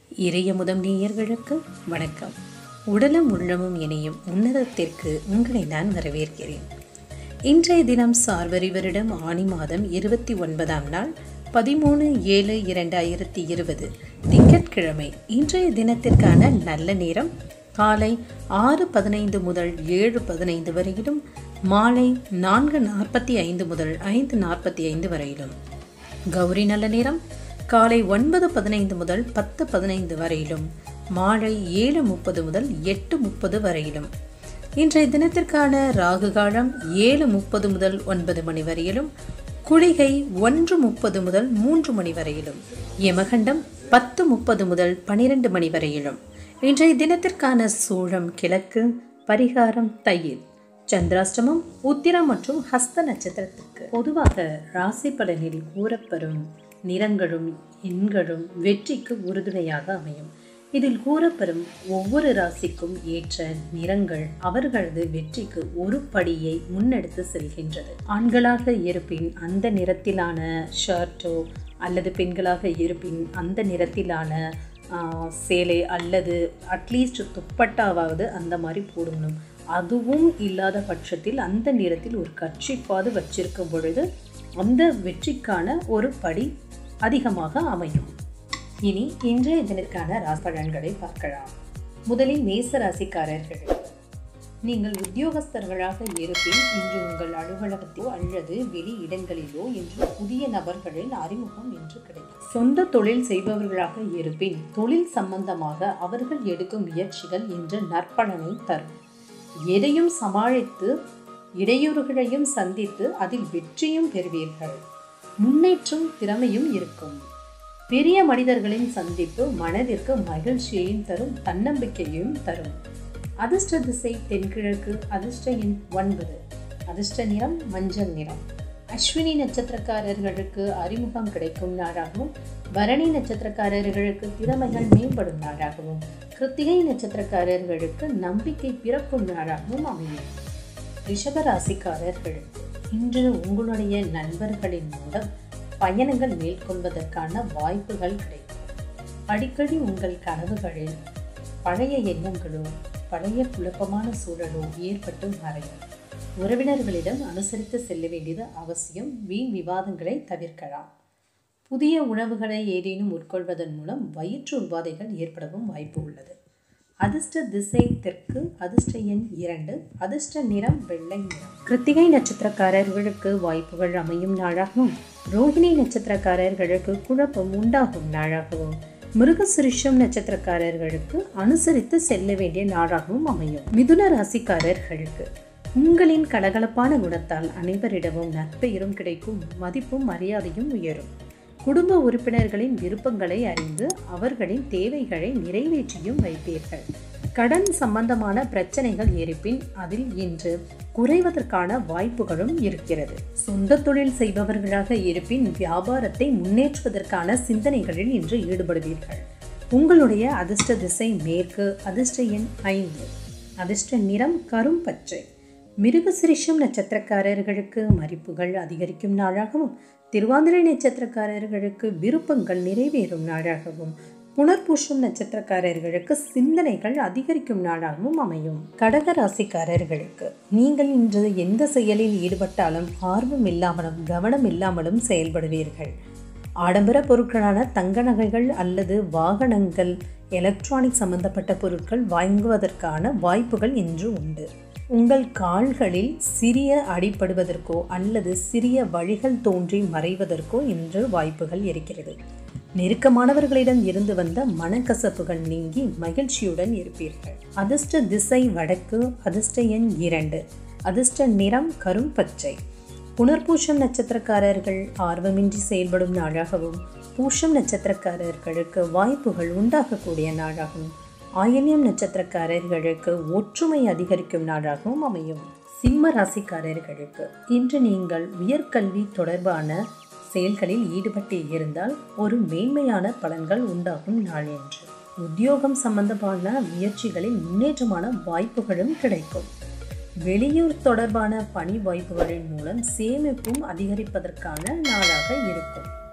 இறையமுதம் நேயர்களுக்கு வணக்கம் உடலும் உள்ளமும் இணையும் உன்னதத்திற்கு உங்களை நான் வரவேற்கிறேன் இன்றைய தினம் சார்வரி வருடம் ஆணி மாதம் இருபத்தி ஒன்பதாம் நாள் பதிமூணு ஏழு இரண்டாயிரத்தி இருபது திங்கட்கிழமை இன்றைய தினத்திற்கான நல்ல நேரம் காலை ஆறு பதினைந்து முதல் ஏழு பதினைந்து வரையிலும் மாலை நான்கு நாற்பத்தி ஐந்து முதல் ஐந்து நாற்பத்தி ஐந்து வரையிலும் கௌரி நல்ல நேரம் காலை ஒன்பது பதினைந்து முதல் பத்து பதினைந்து வரையிலும் மாலை ஏழு முப்பது முதல் எட்டு முப்பது வரையிலும் இன்றைய தினத்திற்கான ராகு காலம் ஏழு முப்பது முதல் ஒன்பது மணி வரையிலும் குளிகை ஒன்று முப்பது முதல் மூன்று மணி வரையிலும் யமகண்டம் பத்து முப்பது முதல் பனிரெண்டு மணி வரையிலும் இன்றைய தினத்திற்கான சூழம் கிழக்கு பரிகாரம் தயிர் சந்திராஷ்டமம் உத்திரம் மற்றும் ஹஸ்த நட்சத்திரத்துக்கு பொதுவாக ராசி பலனில் கூறப்பெறும் நிறங்களும் எண்களும் வெற்றிக்கு உறுதுணையாக அமையும் இதில் கூறப்பெறும் ஒவ்வொரு ராசிக்கும் ஏற்ற நிறங்கள் அவர்களது வெற்றிக்கு ஒரு படியை முன்னெடுத்து செல்கின்றது ஆண்களாக இருப்பின் அந்த நிறத்திலான ஷர்ட்டோ அல்லது பெண்களாக இருப்பின் அந்த நிறத்திலான ஆஹ், சேலை அல்லது அட்லீஸ்ட் துப்பட்டாவாவது அந்த மாதிரி போடணும் அதுவும் இல்லாத பட்சத்தில் அந்த நிறத்தில் ஒரு கட்சிப்பாது வச்சிருக்கும் பொழுது அந்த வெற்றிக்கான ஒரு படி அதிகமாக அமையும் இனி இன்றைய தினத்திற்கான ராசி பலன்களை பார்க்கலாம் முதலில் மேச ராசிக்காரர்கள் நீங்கள் உத்தியோகஸ்தர்களாக இருப்பின் இன்று உங்கள் அலுவலகத்திலோ அல்லது வெளி இடங்களிலோ இன்று புதிய நபர்களின் அறிமுகம் இன்று கிடைக்கும் சொந்த தொழில் செய்பவர்களாக இருப்பின் தொழில் சம்பந்தமாக அவர்கள் எடுக்கும் முயற்சிகள் இன்று நற்பலனை தரும் எதையும் சமாளித்து இடையூறுகளையும் சந்தித்து அதில் வெற்றியும் பெறுவீர்கள் முன்னேற்றம் திறமையும் இருக்கும் பெரிய மனிதர்களின் சந்திப்பு மனதிற்கு மகிழ்ச்சியையும் தரும் தன்னம்பிக்கையையும் தரும் அதிர்ஷ்ட திசை தென்கிழக்கு அதிர்ஷ்ட எண் ஒன்பது அதிர்ஷ்ட நிறம் மஞ்சள் நிறம் அஸ்வினி நட்சத்திரக்காரர்களுக்கு அறிமுகம் கிடைக்கும் நாளாகவும் பரணி நட்சத்திரக்காரர்களுக்கு திறமைகள் மேம்படும் நாளாகவும் கிருத்திகை நட்சத்திரக்காரர்களுக்கு நம்பிக்கை பிறக்கும் நாளாகவும் அமையும் ரிஷப ராசிக்காரர்களுக்கு இன்று உங்களுடைய நண்பர்களின் மூலம் பயணங்கள் மேற்கொள்வதற்கான வாய்ப்புகள் கிடைக்கும் அடிக்கடி உங்கள் கனவுகளில் பழைய எண்ணங்களோ பழைய குழப்பமான சூழலோ ஏற்பட்டு மறையும் உறவினர்களிடம் அனுசரித்து செல்ல வேண்டியது அவசியம் வீண் விவாதங்களை தவிர்க்கலாம் புதிய உணவுகளை ஏதேனும் உட்கொள்வதன் மூலம் வயிற்று உபாதைகள் ஏற்படவும் வாய்ப்பு உள்ளது அதிர்ஷ்ட திசை தெற்கு அதிர்ஷ்ட எண் இரண்டு அதிர்ஷ்ட நிறம் வெள்ளை நிறம் கிருத்திகை நட்சத்திரக்காரர்களுக்கு வாய்ப்புகள் அமையும் நாளாகவும் ரோஹிணி நட்சத்திரக்காரர்களுக்கு குழப்பம் உண்டாகும் நாளாகவும் மிருகசிருஷம் நட்சத்திரக்காரர்களுக்கு அனுசரித்து செல்ல வேண்டிய நாளாகவும் அமையும் மிதுன ராசிக்காரர்களுக்கு உங்களின் கலகலப்பான குணத்தால் அனைவரிடமும் நற்பெயரும் கிடைக்கும் மதிப்பும் மரியாதையும் உயரும் குடும்ப உறுப்பினர்களின் விருப்பங்களை அறிந்து அவர்களின் தேவைகளை நிறைவேற்றியும் வைப்பீர்கள் கடன் சம்பந்தமான பிரச்சனைகள் இருப்பின் அதில் இன்று குறைவதற்கான வாய்ப்புகளும் இருக்கிறது சொந்த தொழில் செய்பவர்களாக இருப்பின் வியாபாரத்தை முன்னேற்றுவதற்கான சிந்தனைகளில் இன்று ஈடுபடுவீர்கள் உங்களுடைய அதிர்ஷ்ட திசை மேற்கு அதிர்ஷ்ட எண் ஐந்து அதிர்ஷ்ட நிறம் கரும் பச்சை மிருகசிரிஷம் நட்சத்திரக்காரர்களுக்கு மதிப்புகள் அதிகரிக்கும் நாளாகவும் திருவாதிரை நட்சத்திரக்காரர்களுக்கு விருப்பங்கள் நிறைவேறும் நாளாகவும் புனர்பூஷம் நட்சத்திரக்காரர்களுக்கு சிந்தனைகள் அதிகரிக்கும் நாளாகவும் அமையும் கடக ராசிக்காரர்களுக்கு நீங்கள் இன்று எந்த செயலில் ஈடுபட்டாலும் ஆர்வம் இல்லாமலும் கவனம் இல்லாமலும் செயல்படுவீர்கள் ஆடம்பர பொருட்களான தங்க நகைகள் அல்லது வாகனங்கள் எலக்ட்ரானிக் சம்பந்தப்பட்ட பொருட்கள் வாங்குவதற்கான வாய்ப்புகள் இன்று உண்டு உங்கள் கால்களில் சிறிய அடிப்படுவதற்கோ அல்லது சிறிய வழிகள் தோன்றி மறைவதற்கோ இன்று வாய்ப்புகள் இருக்கிறது நெருக்கமானவர்களிடம் இருந்து வந்த மனக்கசப்புகள் நீங்கி மகிழ்ச்சியுடன் இருப்பீர்கள் அதிர்ஷ்ட திசை வடக்கு அதிர்ஷ்ட எண் இரண்டு அதிர்ஷ்ட நிறம் கரும் பச்சை புனர்பூஷம் நட்சத்திரக்காரர்கள் ஆர்வமின்றி செயல்படும் நாளாகவும் பூஷம் நட்சத்திரக்காரர்களுக்கு வாய்ப்புகள் உண்டாகக்கூடிய நாளாகவும் ஆயில்யம் நட்சத்திரக்காரர்களுக்கு ஒற்றுமை அதிகரிக்கும் நாளாகவும் அமையும் சிம்ம ராசிக்காரர்களுக்கு இன்று நீங்கள் உயர்கல்வி தொடர்பான செயல்களில் ஈடுபட்டு இருந்தால் ஒரு மேன்மையான பலன்கள் உண்டாகும் நாள் என்று உத்தியோகம் சம்பந்தமான முயற்சிகளில் முன்னேற்றமான வாய்ப்புகளும் கிடைக்கும் வெளியூர் தொடர்பான பணி வாய்ப்புகளின் மூலம் சேமிப்பும் அதிகரிப்பதற்கான நாளாக இருக்கும்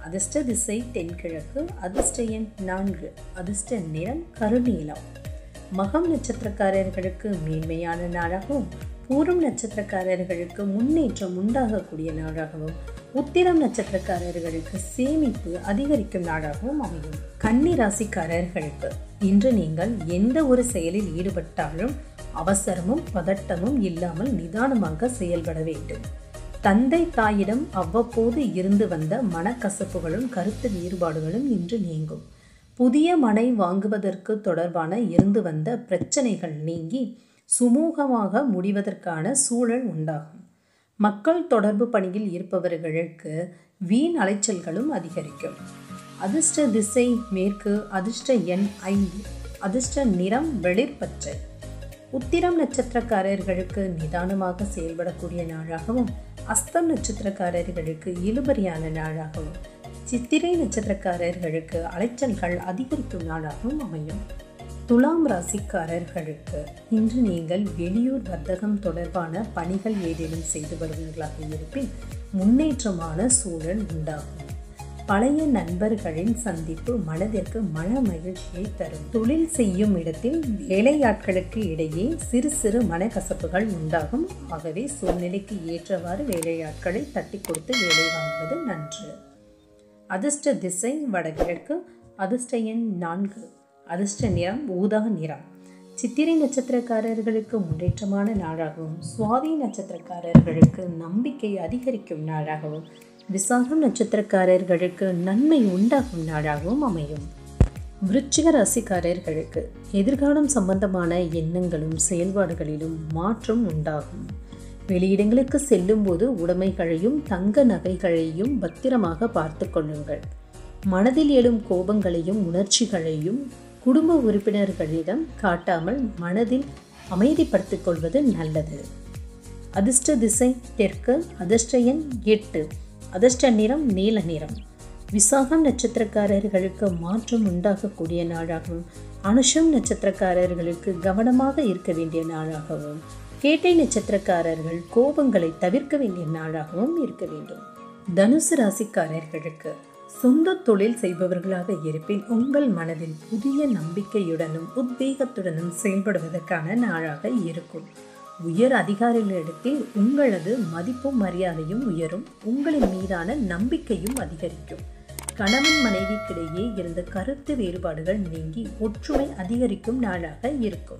அதிர்ஷ்ட திசை தென்கிழக்கு அதிர்ஷ்ட எண் நான்கு அதிர்ஷ்ட நிறம் கருநீலம் மகம் நட்சத்திரக்காரர்களுக்கு மேன்மையான நாளாகவும் பூரம் நட்சத்திரக்காரர்களுக்கு முன்னேற்றம் உண்டாகக்கூடிய நாளாகவும் உத்திரம் நட்சத்திரக்காரர்களுக்கு சேமிப்பு அதிகரிக்கும் நாளாகவும் அமையும் கன்னி ராசிக்காரர்களுக்கு இன்று நீங்கள் எந்த ஒரு செயலில் ஈடுபட்டாலும் அவசரமும் பதட்டமும் இல்லாமல் நிதானமாக செயல்பட வேண்டும் தந்தை தாயிடம் அவ்வப்போது இருந்து வந்த மனக்கசப்புகளும் கருத்து வேறுபாடுகளும் இன்று நீங்கும் புதிய மனை வாங்குவதற்கு தொடர்பான இருந்து வந்த பிரச்சனைகள் நீங்கி சுமூகமாக முடிவதற்கான சூழல் உண்டாகும் மக்கள் தொடர்பு பணியில் இருப்பவர்களுக்கு வீண் அலைச்சல்களும் அதிகரிக்கும் அதிர்ஷ்ட திசை மேற்கு அதிர்ஷ்ட எண் ஐந்து அதிர்ஷ்ட நிறம் வெளிர்பச்சை உத்திரம் நட்சத்திரக்காரர்களுக்கு நிதானமாக செயல்படக்கூடிய நாளாகவும் அஸ்தம் நட்சத்திரக்காரர்களுக்கு இழுபறியான நாளாகவும் சித்திரை நட்சத்திரக்காரர்களுக்கு அலைச்சல்கள் அதிகரிக்கும் நாளாகவும் அமையும் துலாம் ராசிக்காரர்களுக்கு இன்று நீங்கள் வெளியூர் வர்த்தகம் தொடர்பான பணிகள் ஏதேனும் செய்து வருவீர்களாக இருப்பின் முன்னேற்றமான சூழல் உண்டாகும் பழைய நண்பர்களின் சந்திப்பு மனதிற்கு மன மகிழ்ச்சியை தரும் தொழில் செய்யும் இடத்தில் வேலையாட்களுக்கு இடையே சிறு சிறு மனக்கசப்புகள் உண்டாகும் ஆகவே சூழ்நிலைக்கு ஏற்றவாறு வேலையாட்களை தட்டி கொடுத்து வேலை வாங்குவது நன்று அதிர்ஷ்ட திசை வடகிழக்கு அதிர்ஷ்ட எண் நான்கு அதிர்ஷ்ட நிறம் ஊதா நிறம் சித்திரை நட்சத்திரக்காரர்களுக்கு முன்னேற்றமான நாளாகவும் சுவாதி நட்சத்திரக்காரர்களுக்கு நம்பிக்கை அதிகரிக்கும் நாளாகவும் விசாகம் நட்சத்திரக்காரர்களுக்கு நன்மை உண்டாகும் நாளாகவும் அமையும் விருச்சிக ராசிக்காரர்களுக்கு எதிர்காலம் சம்பந்தமான எண்ணங்களும் செயல்பாடுகளிலும் மாற்றம் உண்டாகும் வெளியிடங்களுக்கு செல்லும்போது உடைமைகளையும் தங்க நகைகளையும் பத்திரமாக பார்த்து கொள்ளுங்கள் மனதில் எழும் கோபங்களையும் உணர்ச்சிகளையும் குடும்ப உறுப்பினர்களிடம் காட்டாமல் மனதில் அமைதிப்படுத்திக் கொள்வது நல்லது அதிர்ஷ்ட திசை தெற்கு அதிர்ஷ்ட எண் எட்டு அதிர்ஷ்ட நிறம் நீல நிறம் விசாகம் நட்சத்திரக்காரர்களுக்கு மாற்றம் உண்டாகக்கூடிய நாளாகவும் அனுஷம் நட்சத்திரக்காரர்களுக்கு கவனமாக இருக்க வேண்டிய நாளாகவும் கேட்டை நட்சத்திரக்காரர்கள் கோபங்களை தவிர்க்க வேண்டிய நாளாகவும் இருக்க வேண்டும் தனுசு ராசிக்காரர்களுக்கு சொந்த தொழில் செய்பவர்களாக இருப்பின் உங்கள் மனதில் புதிய நம்பிக்கையுடனும் உத்வேகத்துடனும் செயல்படுவதற்கான நாளாக இருக்கும் உயர் அதிகாரிகளிடத்தில் உங்களது மதிப்பும் மரியாதையும் உயரும் உங்களின் மீதான நம்பிக்கையும் அதிகரிக்கும் கணவன் மனைவிக்கிடையே இருந்த கருத்து வேறுபாடுகள் நீங்கி ஒற்றுமை அதிகரிக்கும் நாளாக இருக்கும்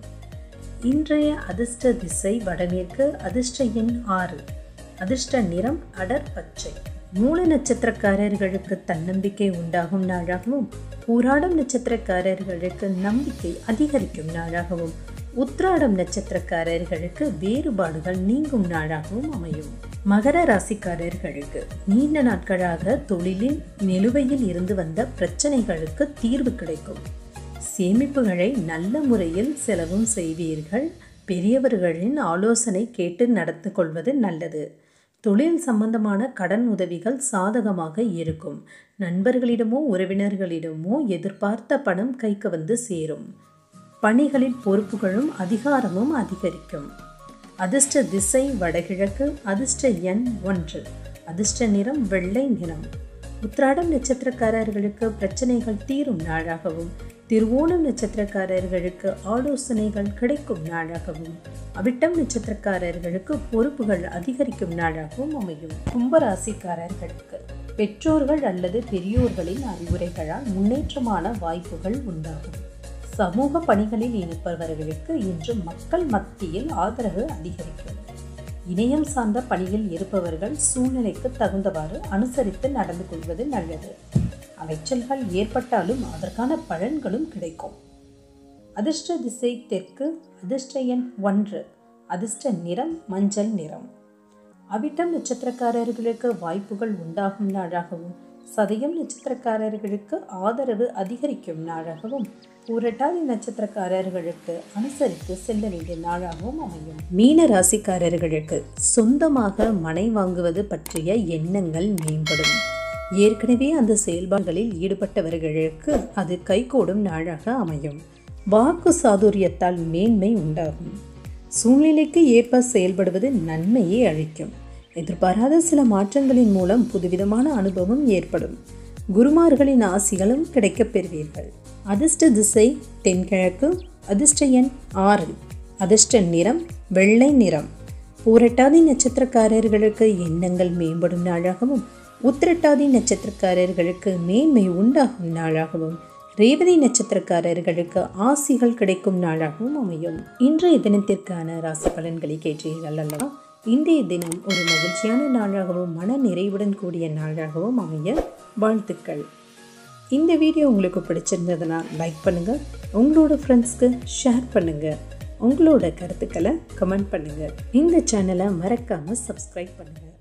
இன்றைய அதிர்ஷ்ட திசை வடமேற்கு அதிர்ஷ்ட எண் ஆறு அதிர்ஷ்ட நிறம் அடர் பச்சை மூல நட்சத்திரக்காரர்களுக்கு தன்னம்பிக்கை உண்டாகும் நாளாகவும் பூராடம் நட்சத்திரக்காரர்களுக்கு நம்பிக்கை அதிகரிக்கும் நாளாகவும் உத்ராடம் நட்சத்திரக்காரர்களுக்கு வேறுபாடுகள் நீங்கும் நாளாகவும் அமையும் மகர ராசிக்காரர்களுக்கு நீண்ட நாட்களாக தொழிலில் நிலுவையில் இருந்து வந்த பிரச்சனைகளுக்கு தீர்வு கிடைக்கும் சேமிப்புகளை நல்ல முறையில் செலவும் செய்வீர்கள் பெரியவர்களின் ஆலோசனை கேட்டு நடந்து கொள்வது நல்லது தொழில் சம்பந்தமான கடன் உதவிகள் சாதகமாக இருக்கும் நண்பர்களிடமோ உறவினர்களிடமோ எதிர்பார்த்த பணம் கைக்கு வந்து சேரும் பணிகளில் பொறுப்புகளும் அதிகாரமும் அதிகரிக்கும் அதிர்ஷ்ட திசை வடகிழக்கு அதிர்ஷ்ட எண் ஒன்று அதிர்ஷ்ட நிறம் வெள்ளை நிறம் உத்ராடம் நட்சத்திரக்காரர்களுக்கு பிரச்சனைகள் தீரும் நாளாகவும் திருவோணம் நட்சத்திரக்காரர்களுக்கு ஆலோசனைகள் கிடைக்கும் நாளாகவும் அவிட்டம் நட்சத்திரக்காரர்களுக்கு பொறுப்புகள் அதிகரிக்கும் நாளாகவும் அமையும் கும்பராசிக்காரர்களுக்கு பெற்றோர்கள் அல்லது பெரியோர்களின் அறிவுரைகளால் முன்னேற்றமான வாய்ப்புகள் உண்டாகும் சமூக பணிகளில் இருப்பவர்களுக்கு இன்று மக்கள் மத்தியில் ஆதரவு அதிகரிக்கும் இணையம் சார்ந்த பணியில் இருப்பவர்கள் சூழ்நிலைக்கு தகுந்தவாறு அனுசரித்து நடந்து கொள்வது நல்லது அலைச்சல்கள் ஏற்பட்டாலும் அதற்கான பலன்களும் கிடைக்கும் அதிர்ஷ்ட திசை தெற்கு அதிர்ஷ்ட எண் ஒன்று அதிர்ஷ்ட நிறம் மஞ்சள் நிறம் அவிட்டம் நட்சத்திரக்காரர்களுக்கு வாய்ப்புகள் உண்டாகும் நாளாகவும் சதயம் நட்சத்திரக்காரர்களுக்கு ஆதரவு அதிகரிக்கும் நாளாகவும் பூரட்டாதி நட்சத்திரக்காரர்களுக்கு அனுசரித்து செல்ல வேண்டிய நாளாகவும் அமையும் மீன ராசிக்காரர்களுக்கு சொந்தமாக மனை வாங்குவது பற்றிய எண்ணங்கள் மேம்படும் ஏற்கனவே அந்த செயல்பாடுகளில் ஈடுபட்டவர்களுக்கு அது கைகூடும் நாளாக அமையும் வாக்கு சாதுரியத்தால் மேன்மை உண்டாகும் சூழ்நிலைக்கு ஏற்ப செயல்படுவது நன்மையை அளிக்கும் எதிர்பாராத சில மாற்றங்களின் மூலம் புதுவிதமான அனுபவம் ஏற்படும் குருமார்களின் ஆசிகளும் கிடைக்கப் பெறுவீர்கள் அதிர்ஷ்ட திசை தென்கிழக்கு அதிர்ஷ்ட எண் ஆறு அதிர்ஷ்ட நிறம் வெள்ளை நிறம் பூரட்டாதி நட்சத்திரக்காரர்களுக்கு எண்ணங்கள் மேம்படும் நாளாகவும் உத்திரட்டாதி நட்சத்திரக்காரர்களுக்கு மேன்மை உண்டாகும் நாளாகவும் ரேவதி நட்சத்திரக்காரர்களுக்கு ஆசிகள் கிடைக்கும் நாளாகவும் அமையும் இன்றைய தினத்திற்கான ராசி பலன்களை கேட்டீர்கள் அல்லவா இன்றைய தினம் ஒரு மகிழ்ச்சியான நாளாகவும் மன நிறைவுடன் கூடிய நாளாகவும் அமைய வாழ்த்துக்கள் இந்த வீடியோ உங்களுக்கு பிடிச்சிருந்ததுன்னா லைக் பண்ணுங்கள் உங்களோட ஃப்ரெண்ட்ஸ்க்கு ஷேர் பண்ணுங்கள் உங்களோட கருத்துக்களை கமெண்ட் பண்ணுங்கள் இந்த சேனலை மறக்காமல் சப்ஸ்கிரைப் பண்ணுங்கள்